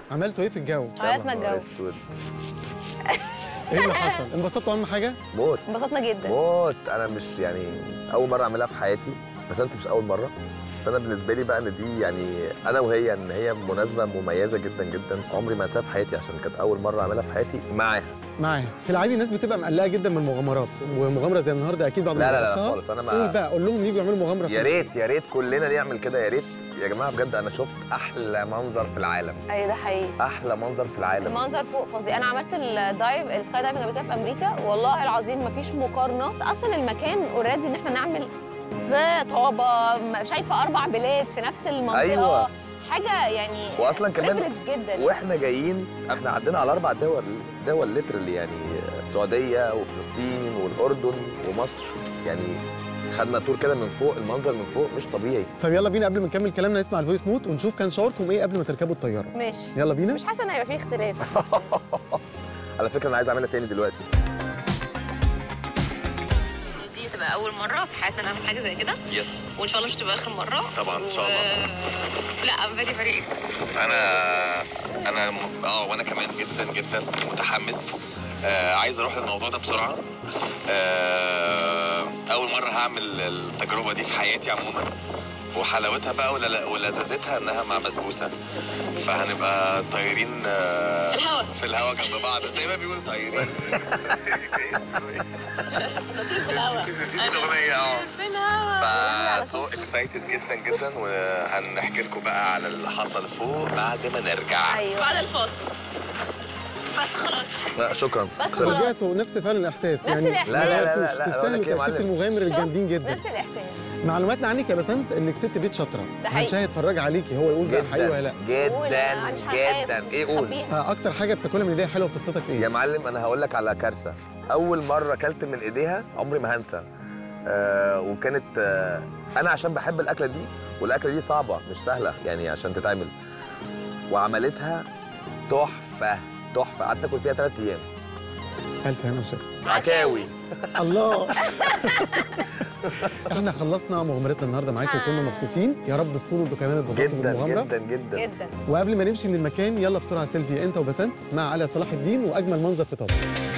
عملتوا ايه في الجو هيصنا يا نهار الجو اسود ايه اللي حصل انبسطتوا اهم حاجه موت انبسطنا جدا موت انا مش يعني اول مره اعملها في حياتي بس انت مش اول مره بس انا بالنسبه لي بقى ان دي يعني انا وهي ان هي مناسبه مميزه جدا جدا عمري ما انساها في حياتي عشان كانت اول مره اعملها في حياتي معاها معاها في العادي الناس بتبقى مقلقه جدا من المغامرات ومغامره زي النهارده اكيد بعد ما لا لا لا جربتها. خالص انا قول ما بقى قول لهم يجوا يعملوا مغامره في يا ريت يا ريت كلنا نعمل كده يا ريت يا جماعه بجد انا شفت احلى منظر في العالم ايوه ده حقيقي احلى منظر في العالم المنظر فوق فظيع انا عملت الدايف السكاي دايفنج قبل كده في امريكا والله العظيم مفيش مقارنه اصلا المكان اوريدي ان احنا نعمل في طابه م- شايفه اربع بلاد في نفس المنطقه أيوة. حاجه يعني واصلا كمان privilege جدا واحنا جايين احنا عدينا على اربع دول دول ليترالي يعني السعوديه وفلسطين والاردن ومصر يعني خدنا تور كده من فوق المنظر من فوق مش طبيعي طب يلا بينا قبل ما نكمل كلامنا نسمع الفويس نوت ونشوف كان شعوركم ايه قبل ما تركبوا الطياره ماشي يلا بينا مش حاسه ان هيبقى فيه اختلاف على فكره انا عايز اعملها تاني دلوقتي دي تبقى اول مره في حياتنا نعمل حاجه زي كده يس وان شاء الله مش تبقى اخر مره طبعاً، إن شاء الله. لا ام فيري فيري انا انا م- اه وانا كمان جدا جدا متحمس آه عايز اروح للموضوع ده بسرعه آه اول مره هعمل التجربه دي في حياتي عموما وحلاوتها بقى ولل- ولذاذتها انها مع بسبوسه فهنبقى طايرين آه في الهوا. في الهوا جنب بعض زي ما بيقولوا طايرين في الهوا نسيت الاغنيه اه في الهوا فسو اكسايتد جدا جدا وهنحكي لكم بقى على اللي حصل فوق بعد ما نرجع ايوه بعد الفاصل بس خلاص لا شكرا بس خلص. خلاص. رجعتوا نفس فعلا الاحساس نفس الإحساس. لا لا لا لا لا تستاهلوا أقول لك إيه يا تأشيرة معلم؟ المغامر الجامدين جدا نفس الاحساس معلوماتنا عنك يا بسنت انك ست بيت شاطره ده حقيقي. هنشاهد يتفرج عليكي هو يقول بقى حقيقي ولا جدا لا قول، أنا معلش جدا هخاف، جدا مش ايه قول هخبيها. آه، اكتر حاجه بتاكلها من ايديها حلوه بتبسطك يا ايه معلم انا هقول لك على كارثه اول مره اكلت من ايديها عمري ما هنسى آه وكانت آه انا عشان بحب الاكله دي والاكله دي صعبه مش سهله يعني عشان تتعمل وعملتها تحفه تحفه قعدت اكل فيها ثلاث ايام الف هنا وشكرا عكاوي الله احنا خلصنا مغامرتنا النهارده معاكم وكنا مبسوطين يا رب تكونوا انتوا كمان اتبسطتوا جدا بالمغامره جدا جدا جدا وقبل ما نمشي من المكان يلا بسرعه سيلفي انت وبسنت مع علي صلاح الدين واجمل منظر في طابا